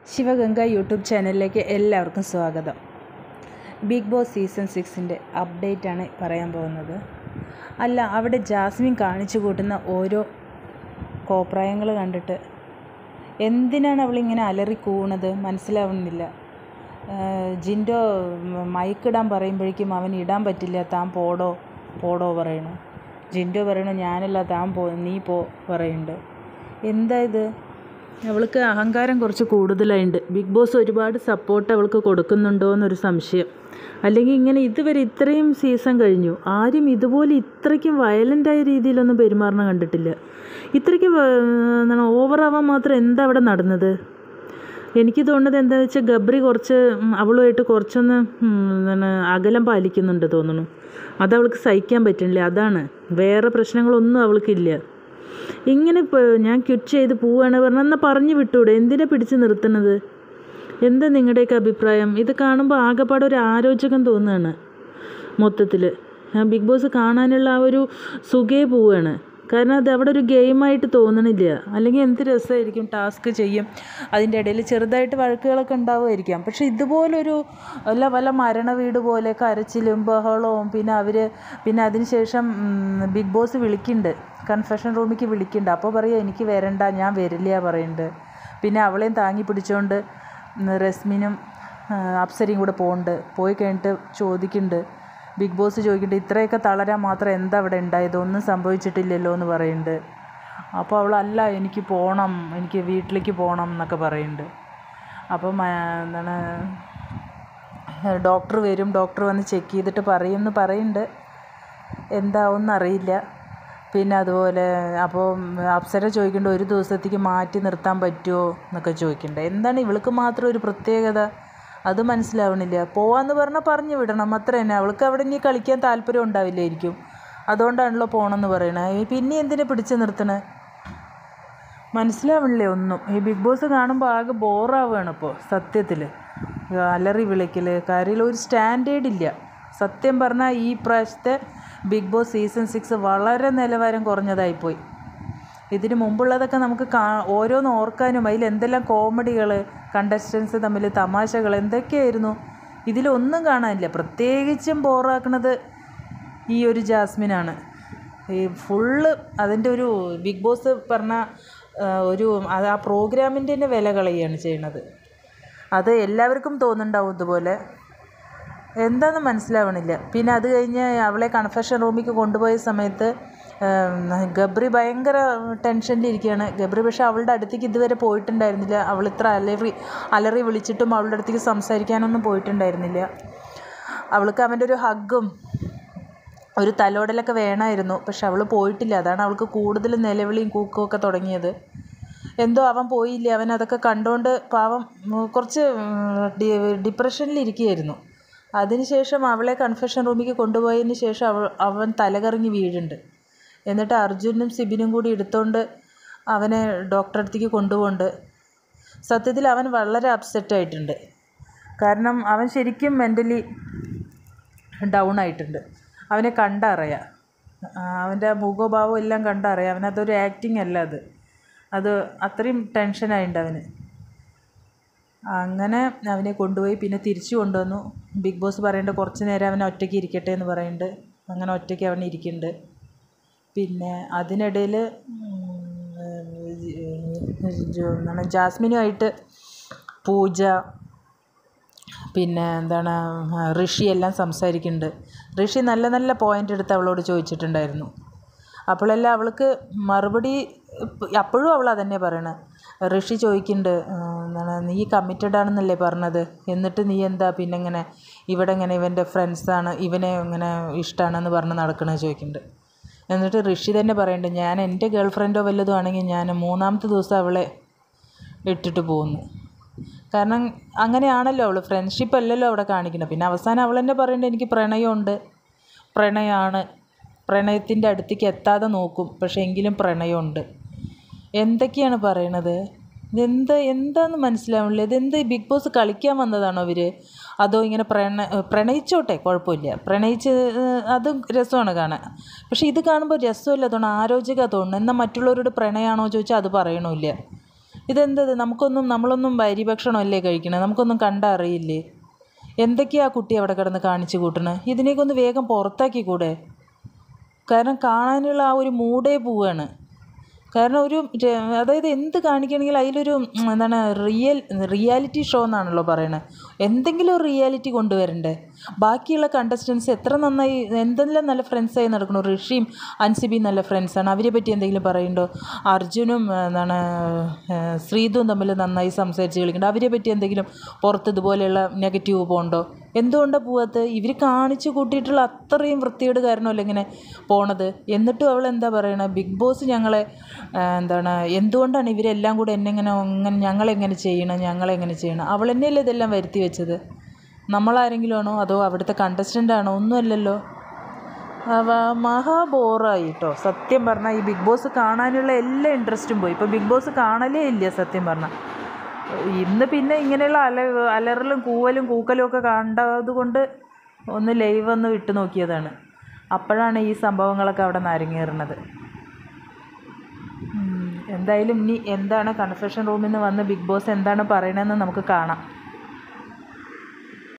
Sivaganga YouTube ചാനലിലേക്ക് എല്ലാവർക്കും സ്വാഗതം ബിഗ് ബോസ് സീസൺ സിക്സിൻ്റെ അപ്ഡേറ്റാണ് പറയാൻ പോകുന്നത് അല്ല അവിടെ ജാസ്മിൻ കാണിച്ചു കൂട്ടുന്ന ഓരോ കോപ്രായങ്ങൾ കണ്ടിട്ട് എന്തിനാണ് അവളിങ്ങനെ അലറി കൂണത് മനസ്സിലാവുന്നില്ല ഏഹ് ജിൻഡോ മൈക്കിടാൻ പറയുമ്പോഴേക്കും അവൻ ഇടാൻ പറ്റില്ല താൻ പോടോ പോടോ പറയണു ജിൻഡോ പറയണു ഞാനല്ല താൻ പോ നീ പോ പറയുന്നുണ്ട് എന്താ ഇത് അവൾക്ക് അഹങ്കാരം കുറച്ച് കൂടുതലായിട്ടുണ്ട് ബിഗ് ബോസ് ഒരുപാട് സപ്പോർട്ട് അവൾക്ക് കൊടുക്കുന്നുണ്ടോ എന്നൊരു സംശയം അല്ലെങ്കിൽ ഇങ്ങനെ ഇതുവരെ ഇത്രയും സീസൺ കഴിഞ്ഞു ആരും ഇതുപോലെ ഇത്രയ്ക്കും വയലൻ്റായ രീതിയിലൊന്നും പെരുമാറണ കണ്ടിട്ടില്ല ഇത്രയ്ക്ക് വ- എന്താണ് ഓവറാവാൻ മാത്രം എന്താ അവിടെ നടന്നത് എനിക്ക് തോന്നുന്നത് എന്താണെന്ന് വെച്ചാൽ ഗബ്രി കുറച്ച് ഉം, അവളുമായിട്ട് കുറച്ചൊന്ന് ഉം, എന്താണ് അകലം പാലിക്കുന്നുണ്ട് തോന്നുന്നു അത് അവൾക്ക് സഹിക്കാൻ പറ്റുന്നില്ല അതാണ് വേറെ പ്രശ്നങ്ങളൊന്നും അവൾക്കില്ല ഇങ്ങനെ ഇപ്പോൾ ഞാൻ ക്വിറ്റ് ചെയ്ത് പോവുകയാണ് പറഞ്ഞാൽ എന്നാൽ പറഞ്ഞു വിട്ടൂടെ എന്തിനാ പിടിച്ച് നിർത്തുന്നത് എന്താ നിങ്ങളുടെയൊക്കെ അഭിപ്രായം ഇത് കാണുമ്പോൾ ആകെപ്പാടെ ഒരു ആരോചകം തോന്നുകയാണ് മൊത്തത്തിൽ ബിഗ് ബോസ് കാണാനുള്ള ആ ഒരു സുഖേ പോവുകയാണ് കാരണം അത് അവിടെ ഒരു ഗെയിമായിട്ട് തോന്നണില്ല അല്ലെങ്കിൽ എന്ത് രസമായിരിക്കും ടാസ്ക് ചെയ്യും അതിൻ്റെ ഇടയിൽ ചെറുതായിട്ട് വഴക്കുകളൊക്കെ ഉണ്ടാവുമായിരിക്കാം പക്ഷേ ഇതുപോലൊരു വല്ല വല്ല മരണ വീട് പോലെ കരച്ചിലും ബഹളവും പിന്നെ അവർ പിന്നെ അതിനുശേഷം ഉം, ബിഗ് ബോസ് വിളിക്കുന്നുണ്ട് കൺഫെഷൻ റൂമിലേക്ക് വിളിക്കുന്നുണ്ട് അപ്പോൾ പറയുക എനിക്ക് വരണ്ട ഞാൻ വരില്ല പറയുന്നുണ്ട് പിന്നെ അവളെയും താങ്ങി പിടിച്ചുകൊണ്ട് ഉം, റസ്മിനും ആ, അപ്സരയും കൂടെ പോകുന്നുണ്ട് പോയി കഴിഞ്ഞിട്ട് ചോദിക്കുന്നുണ്ട് ബിഗ് ബോസ് ചോദിക്കുന്നുണ്ട് ഇത്രയൊക്കെ തളരാൻ മാത്രം എന്താ അവിടെ ഉണ്ടായത് ഒന്നും സംഭവിച്ചിട്ടില്ലല്ലോ എന്ന് പറയുന്നുണ്ട് അപ്പോൾ അവൾ അല്ല എനിക്ക് പോകണം എനിക്ക് വീട്ടിലേക്ക് പോകണം എന്നൊക്കെ പറയുന്നുണ്ട് അപ്പം ആ, എന്താണ് ഡോക്ടർ വരും ഡോക്ടർ വന്ന് ചെക്ക് ചെയ്തിട്ട് പറയും എന്ന് പറയുന്നുണ്ട് എന്താവും അറിയില്ല പിന്നെ അതുപോലെ അപ്പോൾ അപ്സര ചോദിക്കേണ്ട ഒരു ദിവസത്തേക്ക് മാറ്റി നിർത്താൻ പറ്റുമോ എന്നൊക്കെ ചോദിക്കണ്ടേ എന്താണ് ഇവൾക്ക് മാത്രം ഒരു പ്രത്യേകത അത് മനസ്സിലാവണില്ല പോവാന്ന് പറഞ്ഞാൽ പറഞ്ഞു വിടണം അത്ര തന്നെ അവൾക്ക് അവിടെ ഇനി കളിക്കാൻ താല്പര്യം ഉണ്ടാവില്ലായിരിക്കും അതുകൊണ്ടാണല്ലോ പോകണമെന്ന് പറയണത് പിന്നെ എന്തിനെ പിടിച്ച് നിർത്തണേ മനസ്സിലാവണില്ലേ ഒന്നും ഈ ബിഗ് ബോസ് കാണുമ്പോൾ ആകെ ബോറാവുകയാണ് ഇപ്പോൾ സത്യത്തിൽ അലറി വിളിക്കൽ കാര്യത്തിൽ ഒരു സ്റ്റാൻഡേർഡ് ഇല്ല സത്യം പറഞ്ഞാൽ ഈ പ്രാവശ്യത്തെ ബിഗ് ബോസ് സീസൺ സിക്സ് വളരെ നിലവാരം കുറഞ്ഞതായിപ്പോയി ഇതിന് മുമ്പുള്ളതൊക്കെ നമുക്ക് കാ ഓരോന്ന് ഓർക്കാനും അതിൽ എന്തെല്ലാം കോമഡികൾ കണ്ടസ്റ്റൻസ് തമ്മിൽ തമാശകൾ എന്തൊക്കെയായിരുന്നു ഇതിലൊന്നും കാണാനില്ല പ്രത്യേകിച്ചും ബോറാക്കണത് ഈ ഒരു ജാസ്മിനാണ് ഈ ഫുള്ള് അതിൻ്റെ ഒരു ബിഗ് ബോസ് പറഞ്ഞ ആ, ഒരു അത് ആ പ്രോഗ്രാമിൻ്റെ തന്നെ വില കളയുകയാണ് ചെയ്യണത് അത് എല്ലാവർക്കും തോന്നുന്നുണ്ടാവും ഇതുപോലെ എന്താണെന്ന് മനസ്സിലാവണില്ല പിന്നെ അത് കഴിഞ്ഞ് അവളെ കൺഫെഷൻ റൂമിലേക്ക് കൊണ്ടുപോയ സമയത്ത് ഉം, ഗബ്രി ഭയങ്കര ടെൻഷനിലിരിക്കുകയാണ് ഗബ്രി പക്ഷെ അവളുടെ അടുത്തേക്ക് ഇതുവരെ പോയിട്ടുണ്ടായിരുന്നില്ല അവൾ ഇത്ര അലറി അലറി വിളിച്ചിട്ടും അവളുടെ അടുത്തേക്ക് സംസാരിക്കാനൊന്നും പോയിട്ടുണ്ടായിരുന്നില്ല അവൾക്ക് അവൻ്റെ ഒരു ഹഗ്ഗും ഒരു തലോടലൊക്കെ വേണമായിരുന്നു പക്ഷെ അവൾ പോയിട്ടില്ല അതാണ് അവൾക്ക് കൂടുതൽ നിലവിളിയും കൂക്കും ഒക്കെ തുടങ്ങിയത് എന്തോ അവൻ പോയില്ല അവൻ അതൊക്കെ കണ്ടുകൊണ്ട് പാവം ഉം, കുറച്ച് ഡി- ഡിപ്രഷനിലിരിക്കുകയായിരുന്നു അതിനുശേഷം അവളെ കൺഫെഷൻ റൂമിലേക്ക് കൊണ്ടുപോയതിന് ശേഷം അവൾ അവൻ തലകറങ്ങി വീഴുന്നുണ്ട് എന്നിട്ട് അർജുനും സിബിനും കൂടി എടുത്തോണ്ട് അവനെ ഡോക്ടറെ അടുത്തേക്ക് കൊണ്ടുപോകുന്നുണ്ട് സത്യത്തിൽ അവൻ വളരെ അപ്സെറ്റ് ആയിട്ടുണ്ട് കാരണം അവൻ ശരിക്കും മെൻ്റലി ഡൗൺ ആയിട്ടുണ്ട് അവനെ കണ്ടറിയാം ആ, അവൻ്റെ മുഖഭാവം എല്ലാം കണ്ടറിയാം അവനതൊരു ആക്ടിങ് അല്ല അത് അത് അത്രയും ടെൻഷനായിട്ടുണ്ട് അവന് അങ്ങനെ അവനെ കൊണ്ടുപോയി പിന്നെ തിരിച്ചു കൊണ്ടുവന്നു ബിഗ് ബോസ് പറയുന്നുണ്ട് കുറച്ച് നേരം അവൻ ഒറ്റയ്ക്ക് ഇരിക്കട്ടെ എന്ന് പറയുന്നുണ്ട് അങ്ങനെ ഒറ്റയ്ക്ക് അവൻ ഇരിക്കുന്നുണ്ട് പിന്നെ അതിനിടയിൽ എന്താണ് ജാസ്മിനുമായിട്ട് പൂജ പിന്നെ എന്താണ് ആ, ഋഷി എല്ലാം സംസാരിക്കുന്നുണ്ട് ഋഷി നല്ല നല്ല പോയിന്റ് എടുത്ത് അവളോട് ചോദിച്ചിട്ടുണ്ടായിരുന്നു അപ്പോഴെല്ലാം അവൾക്ക് മറുപടി ഇപ്പ- അപ്പോഴും അവൾ അതന്നെ പറയണത് ഋഷി ചോദിക്കുന്നുണ്ട് ആ, എന്താണ് നീ കമ്മിറ്റഡ് ആണെന്നല്ലേ പറഞ്ഞത് എന്നിട്ട് നീ എന്താ പിന്നെ ഇങ്ങനെ ഇവിടെ ഇങ്ങനെ ഇവൻ്റെ ഫ്രണ്ട്സാണ് ഇവനെ ഇങ്ങനെ ഇഷ്ടമാണെന്ന് പറഞ്ഞ് നടക്കണത് ചോദിക്കുന്നുണ്ട് എന്നിട്ട് ഋഷി തന്നെ പറയുന്നുണ്ട് ഞാൻ എൻ്റെ ഗേൾ ഫ്രണ്ടോ വല്ലതും ആണെങ്കിൽ ഞാൻ മൂന്നാമത്തെ ദിവസം അവളെ ഇട്ടിട്ട് പോകുന്നു കാരണം അങ്ങനെയാണല്ലോ അവൾ ഫ്രണ്ട്ഷിപ്പ് അല്ലല്ലോ അവിടെ കാണിക്കുന്നത് പിന്നെ അവസാനം അവൾ തന്നെ പറയുന്നുണ്ട് എനിക്ക് പ്രണയമുണ്ട് പ്രണയമാണ് പ്രണയത്തിൻ്റെ അടുത്തേക്ക് എത്താതെ നോക്കും പക്ഷേ എങ്കിലും പ്രണയമുണ്ട് എന്തൊക്കെയാണ് പറയണത് ഇതെന്ത് എന്താന്ന് മനസ്സിലാവണില്ല ഇതെന്ത് ബിഗ് ബോസ് കളിക്കാൻ വന്നതാണോ ഇവർ അതോ ഇങ്ങനെ പ്രണ പ്രണയിച്ചോട്ടെ കുഴപ്പമില്ല പ്രണയിച്ച് ഏഹ്, അതും രസമാണ് കാണാൻ പക്ഷേ ഇത് കാണുമ്പോൾ രസമല്ല തോന്നുന്നു ആരോചക തോന്നുന്നു എന്നാൽ മറ്റുള്ളവരോട് പ്രണയമാണോ ചോദിച്ചാൽ അത് പറയണമില്ല ഇതെന്തത് നമുക്കൊന്നും നമ്മളൊന്നും ഭക്ഷണമല്ലേ കഴിക്കണേ നമുക്കൊന്നും കണ്ടാൽ അറിയില്ലേ എന്തൊക്കെയാ ആ കുട്ടി അവിടെ കിടന്ന് കാണിച്ചു കൂട്ടണേ ഇതിനെയൊക്കെ ഒന്ന് വേഗം പുറത്താക്കി കൂടെ കാരണം കാണാനുള്ള ആ ഒരു മൂഡേ പോവാണ് കാരണം ഒരു ര- അതായത് എന്ത് കാണിക്കുകയാണെങ്കിൽ അതിലൊരു ഉം, എന്താണ് റിയൽ റിയാലിറ്റി ഷോ എന്നാണല്ലോ പറയണത് എന്തെങ്കിലും ഒരു റിയാലിറ്റി കൊണ്ടുവരണ്ടേ ബാക്കിയുള്ള കണ്ടസ്റ്റൻസ് എത്ര നന്നായി എന്തെല്ലാം നല്ല ഫ്രണ്ട്സായി നടക്കണു ഋഷിയും അൻസിബിയും നല്ല ഫ്രണ്ട്സാണ് അവരെ പറ്റി എന്തെങ്കിലും പറയുന്നുണ്ടോ അർജുനും ആ, എന്താണ് ആ, ശ്രീതും തമ്മിൽ നന്നായി സംസാരിച്ച് കളിക്കുന്നുണ്ട് അവരെ പറ്റി എന്തെങ്കിലും പുറത്ത് ഇതുപോലെയുള്ള നെഗറ്റീവ് പോകുന്നുണ്ടോ എന്തുകൊണ്ടാണ് പോവാത്തത് ഇവർ കാണിച്ചു കൂട്ടിയിട്ടുള്ള അത്രയും വൃത്തികേട് കാരണമല്ല ഇങ്ങനെ പോണത് എന്നിട്ടും അവൾ എന്താ പറയണത് ബിഗ് ബോസ് ഞങ്ങളെ ആ, എന്താണ് എന്തുകൊണ്ടാണ് ഇവരെല്ലാം കൂടെ എന്നെ ഇങ്ങനെ ഇങ്ങനെ ഞങ്ങളെങ്ങനെ ചെയ്യണം ഞങ്ങളെങ്ങനെ ചെയ്യണം അവൾ തന്നെയല്ലേ ഇതെല്ലാം വരുത്തി വെച്ചത് നമ്മളാരെങ്കിലും ആണോ അതോ അവിടുത്തെ കണ്ടസ്റ്റൻ്റ് ആണോ ഒന്നുമല്ലല്ലോ അവ മഹാ ബോറായി കേട്ടോ സത്യം പറഞ്ഞാൽ ഈ ബിഗ് ബോസ് കാണാനുള്ള എല്ലാ ഇൻട്രസ്റ്റും പോയി ഇപ്പോൾ ബിഗ് ബോസ് കാണലേ ഇല്ല സത്യം പറഞ്ഞാൽ ഇന്ന് പിന്നെ ഇങ്ങനെയുള്ള അല അലറലും കൂവലും കൂക്കലും ഒക്കെ കണ്ടത് കൊണ്ട് ഒന്ന് ലൈവ് ഒന്ന് വിട്ടു നോക്കിയതാണ് അപ്പോഴാണ് ഈ സംഭവങ്ങളൊക്കെ അവിടെ നരങ്ങേറുന്നത് ഉം, എന്തായാലും ഇനി എന്താണ് കൺഫെഷൻ റൂമിൽ നിന്ന് വന്ന് ബിഗ് ബോസ് എന്താണ് പറയണതെന്ന് നമുക്ക് കാണാം